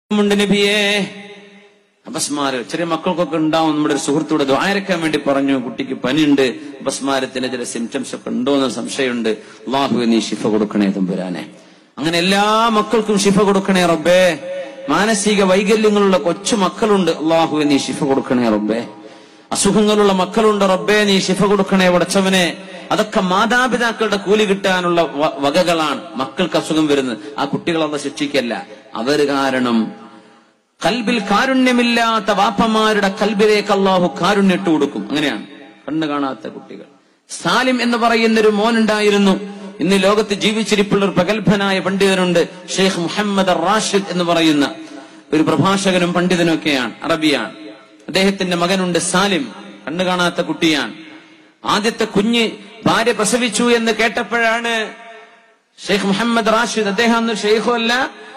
ഉണ്ട് നബിയേ അപസ്മാരം ചെറിയ മക്കൾക്കൊക്കെ ഉണ്ടാവും നമ്മുടെ ഒരു സുഹൃത്തോട് ദ്വാരക്കാൻ വേണ്ടി പറഞ്ഞു കുട്ടിക്ക് പനിയുണ്ട് അപസ്മാരത്തിന്റെ ചില സിംറ്റംസ് ഒക്കെ ഉണ്ടോ എന്ന് സംശയമുണ്ട് അള്ളാഹു നീ ശിഫ കൊടുക്കണേ തമ്പുരാനെ അങ്ങനെ എല്ലാ മക്കൾക്കും ശിഫ കൊടുക്കണേ റബ്ബേ മാനസിക വൈകല്യങ്ങളുള്ള കൊച്ചു മക്കളുണ്ട് അള്ളാഹു നീ ശിഫ കൊടുക്കണേ റബ്ബേ അസുഖങ്ങളുള്ള മക്കളുണ്ട് റബ്ബേ നീ ശിഫ കൊടുക്കണേ വടച്ചവനെ അതൊക്കെ മാതാപിതാക്കളുടെ കൂലി കിട്ടാനുള്ള വ- വകകളാണ് മക്കൾക്ക് അസുഖം വരുന്നത് ആ കുട്ടികളെ ശിക്ഷിക്കല്ല അവര് കാരണം കൽബിൽ കാരുണ്യമില്ലാത്ത വാപ്പമാരുടെ കൽബിലേക്ക് അള്ളാഹു കാരുണ്യം ഇട്ട് കൊടുക്കും അങ്ങനെയാണ് കണ്ണു കാണാത്ത കുട്ടികൾ സാലിം എന്ന് പറയുന്ന ഒരു മോനുണ്ടായിരുന്നു ഇന്ന് ലോകത്ത് ജീവിച്ചിരിപ്പുള്ള ഒരു പ്രഗത്ഭനായ പണ്ഡിതനുണ്ട് ഷെയ്ഖ് മുഹമ്മദ് റാഷിദ് എന്ന് പറയുന്ന ഒരു പ്രഭാഷകനും പണ്ഡിതനും ഒക്കെയാണ് അറബിയാണ് അദ്ദേഹത്തിന്റെ മകനുണ്ട് സാലിം കണ്ണു കാണാത്ത കുട്ടിയാണ് ആദ്യത്തെ കുഞ്ഞ് ഭാര്യ പ്രസവിച്ചു എന്ന് കേട്ടപ്പോഴാണ് ഷെയ്ഖ് മുഹമ്മദ് റാഷിദ് അദ്ദേഹം അന്ന് ഷെയ്ഖോ അല്ല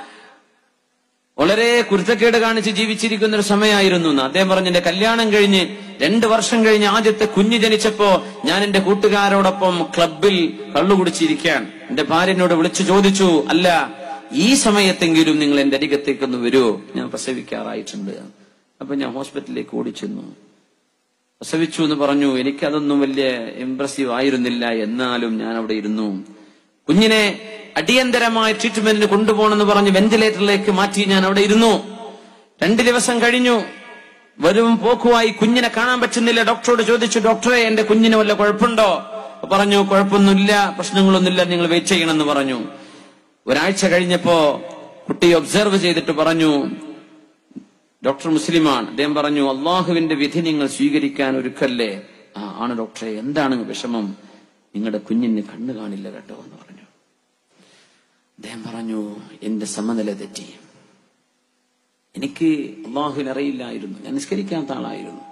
വളരെ കുരുത്തക്കേട് കാണിച്ച് ജീവിച്ചിരിക്കുന്ന ഒരു സമയമായിരുന്നു എന്ന് അദ്ദേഹം പറഞ്ഞു എന്റെ കല്യാണം കഴിഞ്ഞ് രണ്ടു വർഷം കഴിഞ്ഞ് ആദ്യത്തെ കുഞ്ഞ് ജനിച്ചപ്പോ ഞാൻ എന്റെ കൂട്ടുകാരോടൊപ്പം ക്ലബിൽ കള്ളു കുടിച്ചിരിക്കാൻ എന്റെ ഭാര്യനോട് വിളിച്ചു ചോദിച്ചു അല്ല ഈ സമയത്തെങ്കിലും നിങ്ങൾ എന്റെ അരികത്തേക്കൊന്ന് വരുമോ ഞാൻ പ്രസവിക്കാറായിട്ടുണ്ട് അപ്പൊ ഞാൻ ഹോസ്പിറ്റലിലേക്ക് ഓടിച്ചെന്നു പ്രസവിച്ചു എന്ന് പറഞ്ഞു എനിക്കതൊന്നും വലിയ ഇംപ്രസീവ് ആയിരുന്നില്ല എന്നാലും ഞാൻ അവിടെ ഇരുന്നു കുഞ്ഞിനെ അടിയന്തരമായ ട്രീറ്റ്മെന്റിന് കൊണ്ടുപോകണമെന്ന് പറഞ്ഞ് വെന്റിലേറ്ററിലേക്ക് മാറ്റി ഞാൻ അവിടെ ഇരുന്നു രണ്ട് ദിവസം കഴിഞ്ഞു വരും പോക്കുമായി കുഞ്ഞിനെ കാണാൻ പറ്റുന്നില്ല ഡോക്ടറോട് ചോദിച്ചു ഡോക്ടറെ എന്റെ കുഞ്ഞിന് വല്ല കുഴപ്പമുണ്ടോ അപ്പൊ പറഞ്ഞു കുഴപ്പമൊന്നുമില്ല പ്രശ്നങ്ങളൊന്നുമില്ല നിങ്ങൾ വെയിറ്റ് ചെയ്യണമെന്ന് പറഞ്ഞു ഒരാഴ്ച കഴിഞ്ഞപ്പോ കുട്ടി ഒബ്സർവ് ചെയ്തിട്ട് പറഞ്ഞു ഡോക്ടർ മുസ്ലിമാണ് അദ്ദേഹം പറഞ്ഞു അള്ളാഹുവിന്റെ വിധി നിങ്ങൾ സ്വീകരിക്കാൻ ഒരുക്കല്ലേ ആ ആണ് ഡോക്ടറെ എന്താണ് വിഷമം നിങ്ങളുടെ കുഞ്ഞിന് കണ്ണു കാണില്ല കേട്ടോ എന്ന് പറഞ്ഞു അദ്ദേഹം പറഞ്ഞു എന്റെ സമനില തെറ്റി എനിക്ക് അള്ളാഹുവിനെ അറിയില്ലായിരുന്നു ഞാൻ നിസ്കരിക്കാത്ത ആളായിരുന്നു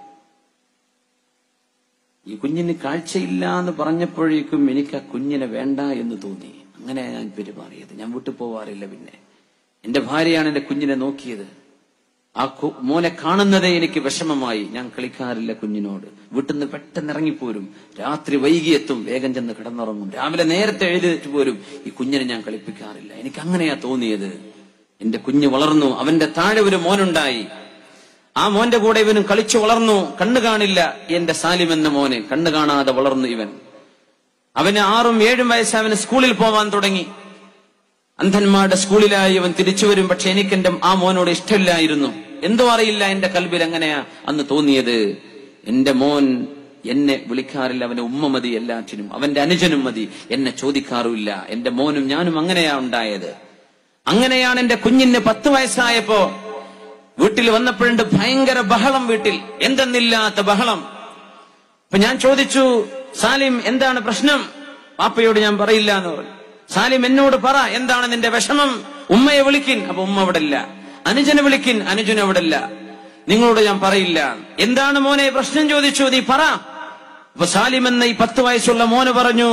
ഈ കുഞ്ഞിന് കാഴ്ചയില്ല എന്ന് പറഞ്ഞപ്പോഴേക്കും എനിക്ക് ആ കുഞ്ഞിനെ വേണ്ട എന്ന് തോന്നി അങ്ങനെ ഞാൻ പെരുമാറിയത് ഞാൻ വിട്ടു പോവാറില്ല പിന്നെ എന്റെ ഭാര്യയാണ് എന്റെ കുഞ്ഞിനെ നോക്കിയത് ആ കു- മോനെ കാണുന്നതേ എനിക്ക് വിഷമമായി ഞാൻ കളിക്കാറില്ല കുഞ്ഞിനോട് വീട്ടിൽ നിന്ന് പെട്ടെന്ന് ഇറങ്ങിപ്പോരും രാത്രി വൈകിയെത്തും വേഗം ചെന്ന് കിടന്നുറങ്ങും രാവിലെ നേരത്തെ എഴുതിട്ട് പോരും ഈ കുഞ്ഞിനെ ഞാൻ കളിപ്പിക്കാറില്ല എനിക്ക് അങ്ങനെയാ തോന്നിയത് എന്റെ കുഞ്ഞ് വളർന്നു അവന്റെ താഴെ ഒരു മോനുണ്ടായി ആ മോന്റെ കൂടെ ഇവനും കളിച്ചു വളർന്നു കണ്ണു കാണില്ല എന്റെ സാലിം എന്ന മോനെ കണ്ണു കാണാതെ വളർന്നു ഇവൻ അവന് ആറും ഏഴും വയസ്സ് അവന് സ്കൂളിൽ പോവാൻ തുടങ്ങി അന്ധന്മാരുടെ സ്കൂളിലായി അവൻ തിരിച്ചു വരും പക്ഷെ എനിക്ക് എന്റെ ആ മോനോട് ഇഷ്ടമില്ലായിരുന്നു എന്തോ അറിയില്ല എന്റെ കൽബിൽ എങ്ങനെയാ അന്ന് തോന്നിയത് എന്റെ മോൻ എന്നെ വിളിക്കാറില്ല അവന്റെ ഉമ്മ മതി എല്ലാറ്റിനും അവന്റെ അനുജനും മതി എന്നെ ചോദിക്കാറുമില്ല എന്റെ മോനും ഞാനും അങ്ങനെയാ ഉണ്ടായത് അങ്ങനെയാണ് എന്റെ കുഞ്ഞിന് പത്ത് വയസ്സായപ്പോ വീട്ടിൽ വന്നപ്പോഴുണ്ട് ഭയങ്കര ബഹളം വീട്ടിൽ എന്തെന്നില്ലാത്ത ബഹളം അപ്പൊ ഞാൻ ചോദിച്ചു സാലിം എന്താണ് പ്രശ്നം പാപ്പയോട് ഞാൻ പറയില്ല എന്ന് പറഞ്ഞു സാലിം എന്നോട് പറ എന്താണ് നിന്റെ വിഷമം ഉമ്മയെ വിളിക്കിൻ അപ്പൊ ഉമ്മ അവിടെ ഇല്ല അനുജനെ വിളിക്കിൻ അനുജൻ അവിടെ ഇല്ല നിങ്ങളോട് ഞാൻ പറയില്ല എന്താണ് മോനെ പ്രശ്നം ചോദിച്ചു നീ പറ അപ്പൊ സാലിം എന്ന ഈ പത്ത് വയസ്സുള്ള മോന് പറഞ്ഞു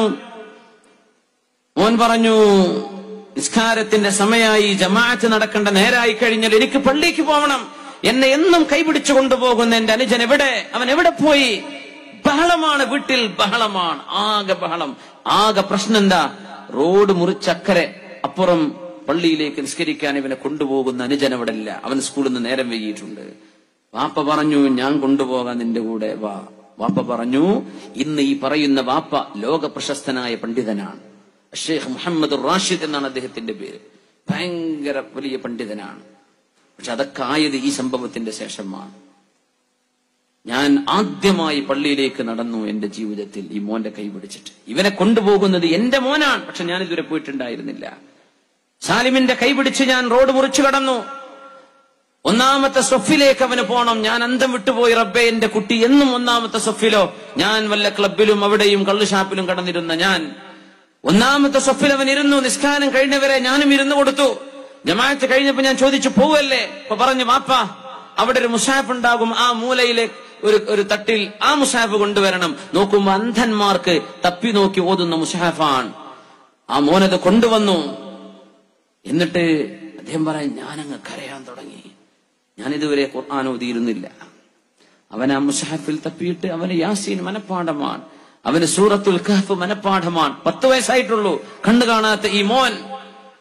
മോൻ പറഞ്ഞു നിസ്കാരത്തിന്റെ സമയമായി ജമാഅത്ത് നടക്കേണ്ട നേരായി കഴിഞ്ഞാൽ എനിക്ക് പള്ളിക്ക് പോകണം എന്നെ എന്നും കൈപിടിച്ചു കൊണ്ടുപോകുന്ന എന്റെ അനുജൻ എവിടെ അവൻ എവിടെ പോയി ബഹളമാണ് വീട്ടിൽ ബഹളമാണ് ആകെ ബഹളം ആകെ പ്രശ്നം എന്താ റോഡ് മുറിച്ചക്കരെ അപ്പുറം പള്ളിയിലേക്ക് നിസ്കരിക്കാൻ ഇവനെ കൊണ്ടുപോകുന്ന അനുജൻ അവിടെ ഇല്ല അവൻ സ്കൂളിൽ നിന്ന് നേരം വൈകിയിട്ടുണ്ട് വാപ്പ പറഞ്ഞു ഞാൻ കൊണ്ടുപോകാൻ നിന്റെ കൂടെ വാ വാപ്പ പറഞ്ഞു ഇന്ന് ഈ പറയുന്ന വാപ്പ ലോക പ്രശസ്തനായ പണ്ഡിതനാണ് ഷെയ്ഖ് മുഹമ്മദ് റാഷിദ് എന്നാണ് അദ്ദേഹത്തിന്റെ പേര് ഭയങ്കര വലിയ പണ്ഡിതനാണ് പക്ഷെ അതൊക്കെ ആയത് ഈ സംഭവത്തിന്റെ ശേഷമാണ് ഞാൻ ആദ്യമായി പള്ളിയിലേക്ക് നടന്നു എന്റെ ജീവിതത്തിൽ ഈ മോന്റെ കൈ പിടിച്ചിട്ട് ഇവനെ കൊണ്ടുപോകുന്നത് എന്റെ മോനാണ് പക്ഷെ ഞാൻ ഇതുവരെ പോയിട്ടുണ്ടായിരുന്നില്ല സാലിമിന്റെ കൈ പിടിച്ച് ഞാൻ റോഡ് മുറിച്ചു കടന്നു ഒന്നാമത്തെ സൊഫിലേക്ക് അവന് പോണം ഞാൻ അന്തം വിട്ടുപോയി റബ്ബെ എന്റെ കുട്ടി എന്നും ഒന്നാമത്തെ സൊഫിലോ ഞാൻ വല്ല ക്ലബിലും അവിടെയും കള്ളുഷാപ്പിലും കടന്നിരുന്ന ഞാൻ ഒന്നാമത്തെ സൊഫിൽ അവൻ ഇരുന്നു നിസ്കാരം കഴിഞ്ഞവരെ ഞാനും ഇരുന്നു കൊടുത്തു ജമാഅത്ത് കഴിഞ്ഞപ്പോ ഞാൻ ചോദിച്ചു പോവല്ലേ അപ്പൊ പറഞ്ഞു വാപ്പ അവിടെ ഒരു മുസാഫ് ഉണ്ടാകും ആ മൂലയിലെ ഒരു ഒരു തട്ടിൽ ആ മുസാഫ് കൊണ്ടുവരണം നോക്കുമ്പോ അന്ധന്മാർക്ക് തപ്പി നോക്കി ഓതുന്ന മുസാഫാണ് ആ മോനത് കൊണ്ടുവന്നു എന്നിട്ട് അദ്ദേഹം പറയാൻ ഞാനങ്ങ് കരയാൻ തുടങ്ങി ഞാൻ ഇതുവരെ ഖുർആൻ ഓതിയിരുന്നില്ല അവൻ ആ മുഷാഫിൽ തപ്പിയിട്ട് അവന് യാസീൻ മനപ്പാഠമാണ് അവന് സൂറത്തുൽ കഹഫ് മനപ്പാഠമാണ് പത്ത് വയസ്സായിട്ടുള്ളൂ കണ്ണു കാണാത്ത ഈ മോൻ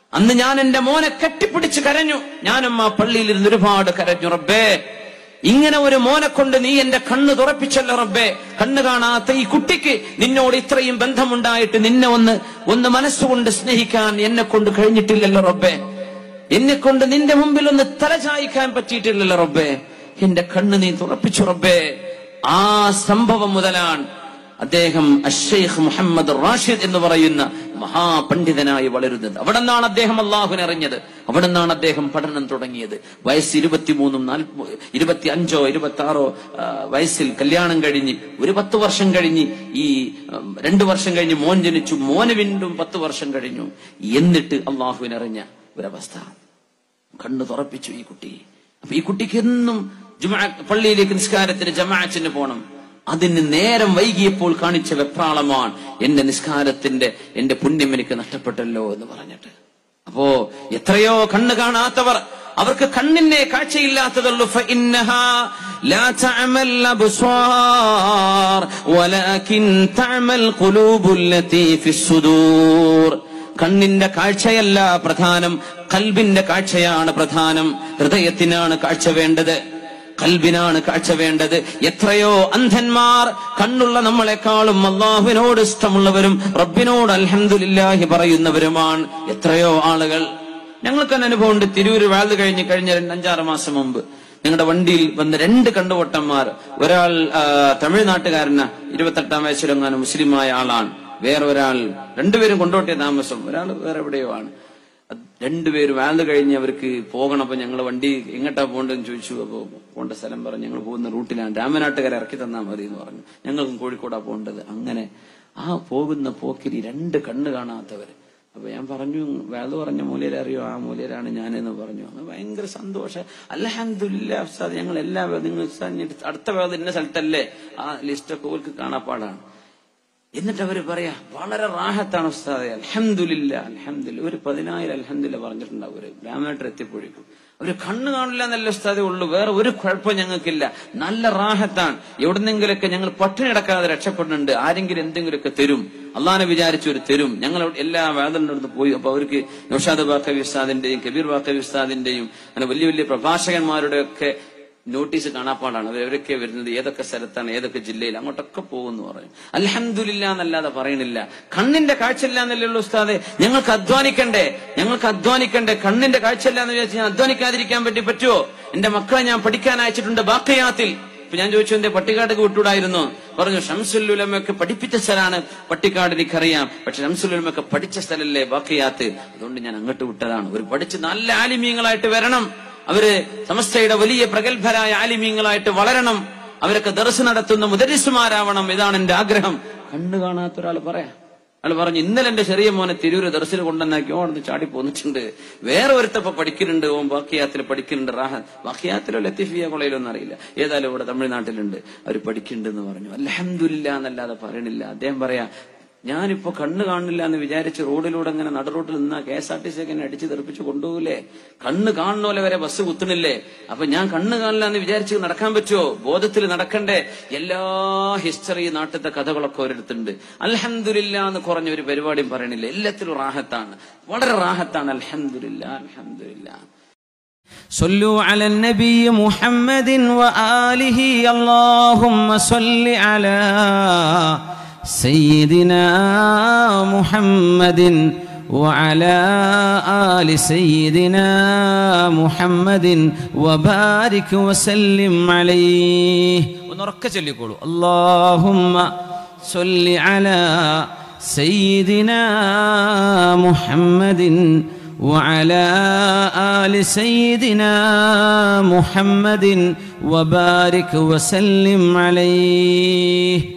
അന്ന് ഞാൻ എന്റെ മോനെ കെട്ടിപ്പിടിച്ച് കരഞ്ഞു ഞാനും ആ പള്ളിയിൽ ഇരുന്ന് ഒരുപാട് കരഞ്ഞു റബ്ബേ ഇങ്ങനെ ഒരു മോനെ കൊണ്ട് നീ എന്റെ കണ്ണ് തുറപ്പിച്ചല്ലോ റബ്ബേ കണ്ണ് കാണാത്ത ഈ കുട്ടിക്ക് നിന്നോട് ഇത്രയും ബന്ധമുണ്ടായിട്ട് നിന്നെ ഒന്ന് ഒന്ന് മനസ്സുകൊണ്ട് സ്നേഹിക്കാൻ എന്നെ കൊണ്ട് കഴിഞ്ഞിട്ടില്ലല്ലോ റബ്ബേ എന്നെ കൊണ്ട് നിന്റെ മുമ്പിൽ ഒന്ന് തലചായ്ക്കാൻ പറ്റിയിട്ടില്ലല്ലോ റബ്ബേ എന്റെ കണ്ണ് നീ തുറപ്പിച്ചു റബ്ബേ ആ സംഭവം മുതലാണ് അദ്ദേഹം അഷേഖ് മുഹമ്മദ് റാഷിദ് എന്ന് പറയുന്ന മഹാപണ്ഡിതനായി വളരുന്നത് അവിടെ നിന്നാണ് അദ്ദേഹം അള്ളാഹുവിനെ അറിഞ്ഞത് അവിടെ നിന്നാണ് അദ്ദേഹം പഠനം തുടങ്ങിയത് വയസ്സ് ഇരുപത്തിമൂന്നും നാൽപ്പ ഇരുപത്തി അഞ്ചോ ഇരുപത്തി ആറോ വയസ്സിൽ കല്യാണം കഴിഞ്ഞ് ഒരു പത്ത് വർഷം കഴിഞ്ഞ് ഈ ഉം, രണ്ടു വർഷം കഴിഞ്ഞ് മോൻ ജനിച്ചു മോന് വീണ്ടും പത്ത് വർഷം കഴിഞ്ഞു എന്നിട്ട് അള്ളാഹുവിനെ അറിഞ്ഞ ഒരവസ്ഥ കണ്ണു തുറപ്പിച്ചു ഈ കുട്ടി അപ്പൊ ഈ കുട്ടിക്ക് എന്നും ജുമാ പള്ളിയിലേക്ക് നിസ്കാരത്തിന് ജമാഅത്തിന് പോണം അതിന് നേരം വൈകിയപ്പോൾ കാണിച്ച വെപ്രാളമാണ് എന്റെ നിസ്കാരത്തിന്റെ എന്റെ പുണ്യം എനിക്ക് നഷ്ടപ്പെട്ടല്ലോ എന്ന് പറഞ്ഞിട്ട് അപ്പോ എത്രയോ കണ്ണ് കാണാത്തവർ അവർക്ക് കണ്ണിനെ കാഴ്ചയില്ലാത്തതുള്ളൂ فإنها لا تعمى الأبصار ولكن تعمى القلوب التي في الصدور കണ്ണിന്റെ കാഴ്ചയല്ല പ്രധാനം കൽബിന്റെ കാഴ്ചയാണ് പ്രധാനം ഹൃദയത്തിനാണ് കാഴ്ച വേണ്ടത് കൽബിനാണ് കാഴ്ച വേണ്ടത് എത്രയോ അന്ധന്മാർ കണ്ണുള്ള നമ്മളെക്കാളും അള്ളാഹുവിനോട് ഇഷ്ടമുള്ളവരും റബ്ബിനോട് അൽഹംദുലില്ലാഹി പറയുന്നവരുമാണ് എത്രയോ ആളുകൾ ഞങ്ങൾക്ക് തന്നെ അനുഭവമുണ്ട് തിരൂര് വാഴ്ന്നു കഴിഞ്ഞ് കഴിഞ്ഞ രണ്ട് അഞ്ചാറ് മാസം മുമ്പ് ഞങ്ങളുടെ വണ്ടിയിൽ വന്ന രണ്ട് കണ്ടുവട്ടന്മാർ ഒരാൾ ആ, തമിഴ്നാട്ടുകാരന ഇരുപത്തെട്ടാം വയസ്സിലെങ്ങാനും മുസ്ലിമായ ആളാണ് വേറെ ഒരാൾ രണ്ടുപേരും കൊണ്ടോട്ടിയ താമസം ഒരാൾ വേറെ എവിടെയോ ആണ് അത് രണ്ടുപേരും വാഴ്ന്നു കഴിഞ്ഞ് അവർക്ക് പോകണം അപ്പൊ ഞങ്ങൾ വണ്ടി എങ്ങോട്ടാ പോകേണ്ടതെന്ന് ചോദിച്ചു അപ്പൊ പോകേണ്ട സ്ഥലം പറഞ്ഞു ഞങ്ങൾ പോകുന്ന റൂട്ടിലാണ് രാമനാട്ടുകാരെ ഇറക്കി തന്നാൽ മതി എന്ന് പറഞ്ഞു ഞങ്ങൾക്കും കോഴിക്കോടാ പോകേണ്ടത് അങ്ങനെ ആ പോകുന്ന പോക്കിൽ ഈ രണ്ട് കണ്ണ് കാണാത്തവര് അപ്പൊ ഞാൻ പറഞ്ഞു വേള് പറഞ്ഞ മൂല്യരെ അറിയോ ആ മൂല്യരാണ് ഞാനെന്ന് പറഞ്ഞു അന്ന് ഭയങ്കര സന്തോഷം അലഹദില്ല ഉസ്താദ് ഞങ്ങൾ എല്ലാ വേ- നിങ്ങൾ ഉസ്താദ് ഇനി അടുത്ത വേദ ഇന്ന സ്ഥലത്തല്ലേ ആ ലിസ്റ്റൊക്കെ ഓർക്ക് കാണാപ്പാടാണ് എന്നിട്ട് അവര് പറയാ വളരെ റാഹത്താണ് ഉസ്താദെ അലഹമില്ല അലഹമില്ല ഒരു പതിനായിരം അലഹമില്ല പറഞ്ഞിട്ടുണ്ടാവും ഒരു ബ്രാഹ്മണത്തിൽ എത്തിപ്പോഴേക്കും അവര് കണ്ണ് കാണില്ല എന്നല്ല ഉസ്താദേ ഉള്ളൂ വേറെ ഒരു കുഴപ്പം ഞങ്ങൾക്കില്ല നല്ല റാഹത്താണ് എവിടുന്നെങ്കിലൊക്കെ ഞങ്ങൾ പട്ടിണി അടക്കാതെ രക്ഷപ്പെടുന്നുണ്ട് ആരെങ്കിലും എന്തെങ്കിലുമൊക്കെ തരും അള്ളാനെ വിചാരിച്ചു ഒരു തരും ഞങ്ങൾ അവിടെ എല്ലാ വേദനയുടെ അടുത്ത് പോയി അപ്പൊ അവർക്ക് നൌഷാദ് ബാക്കവി ഉസ്താദിന്റെയും കബീർ ബാക്കവി ഉസ്താദിന്റെയും അങ്ങനെ വലിയ വലിയ പ്രഭാഷകന്മാരുടെ ഒക്കെ നോട്ടീസ് കാണാപ്പാടാണ് അവരൊക്കെ വരുന്നത് ഏതൊക്കെ സ്ഥലത്താണ് ഏതൊക്കെ ജില്ലയിൽ അങ്ങോട്ടൊക്കെ പോകുന്നു പറയും അൽഹംദുലില്ല എന്നല്ലാതെ പറയണില്ല കണ്ണിന്റെ കാഴ്ചയില്ല എന്നല്ലേ ഉള്ളൂ ഉസ്താദെ ഞങ്ങൾക്ക് അധ്വാനിക്കണ്ടേ ഞങ്ങൾക്ക് അധ്വാനിക്കണ്ടേ കണ്ണിന്റെ കാഴ്ചയില്ല എന്ന് വിചാരിച്ച് ഞാൻ അധ്വാനിക്കാതിരിക്കാൻ പറ്റി പറ്റുമോ എന്റെ മക്കളെ ഞാൻ പഠിക്കാൻ അയച്ചിട്ടുണ്ട് ബാക്കയാത്തിൽ ഇപ്പൊ ഞാൻ ചോദിച്ചു എന്റെ പട്ടിക്കാട് വിട്ടൂടായിരുന്നു പറഞ്ഞു ഷംസുല്ലുലമൊക്കെ പഠിപ്പിച്ച സ്ഥലമാണ് പട്ടിക്കാട് എനിക്കറിയാം പക്ഷെ ഷംസുല്ലുലമൊക്കെ പഠിച്ച സ്ഥലല്ലേ ബാക്കയാത്ത് അതുകൊണ്ട് ഞാൻ അങ്ങോട്ട് വിട്ടതാണ് ഒരു പഠിച്ച് നല്ല ആലിമീങ്ങളായിട്ട് വരണം അവര് സമസ്തയുടെ വലിയ പ്രഗത്ഭരായ ആലിമീങ്ങളായിട്ട് വളരണം അവരൊക്കെ ദർശനം നടത്തുന്ന മുദരിസുമാരാവണം ഇതാണ് എന്റെ ആഗ്രഹം കണ്ണു കാണാത്ത ഒരാൾ പറയാം അയാൾ പറഞ്ഞു ഇന്നലെ എന്റെ ചെറിയ മോനെ തിരൂര് ദർശനം കൊണ്ടുവന്നാക്കി ഓർന്ന് ചാടി പോന്നിട്ടുണ്ട് വേറെ ഒരുത്തപ്പ പഠിക്കുന്നുണ്ട് ഓൻ ബാക്കിയാത്തിൽ പഠിക്കുന്നുണ്ട് റാഹ ബാക്കിയാത്തിലോ ലത്തീഫിയ കൊളയിലൊന്നും അറിയില്ല ഏതായാലും ഇവിടെ തമിഴ്നാട്ടിലുണ്ട് അവർ പഠിക്കുന്നുണ്ട് എന്ന് പറഞ്ഞു അലഹമില്ല എന്നല്ലാതെ പറയണില്ല അദ്ദേഹം പറയാ ഞാനിപ്പോ കണ്ണ് കാണില്ല എന്ന് വിചാരിച്ച് റോഡിലൂടെ അങ്ങനെ നടുറോട്ടിൽ നിന്നാ K S R T C ഒക്കെ എന്നെ അടിച്ച് തെറിപ്പിച്ച് കൊണ്ടുപോകില്ലേ കണ്ണ് കാണുന്ന പോലെ വരെ ബസ് കുത്തുന്നില്ലേ അപ്പൊ ഞാൻ കണ്ണ് കാണില്ല എന്ന് വിചാരിച്ച് നടക്കാൻ പറ്റുമോ ബോധത്തിൽ നടക്കണ്ടേ എല്ലാ ഹിസ്റ്ററി നാട്ടിലത്തെ കഥകളൊക്കെ ഒരിടത്തുണ്ട് അൽഹംദുലില്ല എന്ന് കുറഞ്ഞ ഒരു പരിപാടിയും പറയണില്ല എല്ലാത്തിലും റാഹത്താണ് വളരെ റാഹത്താണ് അൽഹംദുലില്ല അൽഹംദുലില്ല صلوا على النبي محمد وآله اللهم صل على سيدنا محمد وعلى آل سيدنا محمد وبارك وسلم عليه ونركز اللي يقولوا اللهم صل على سيدنا محمد وعلى آل سيدنا محمد وبارك وسلم عليه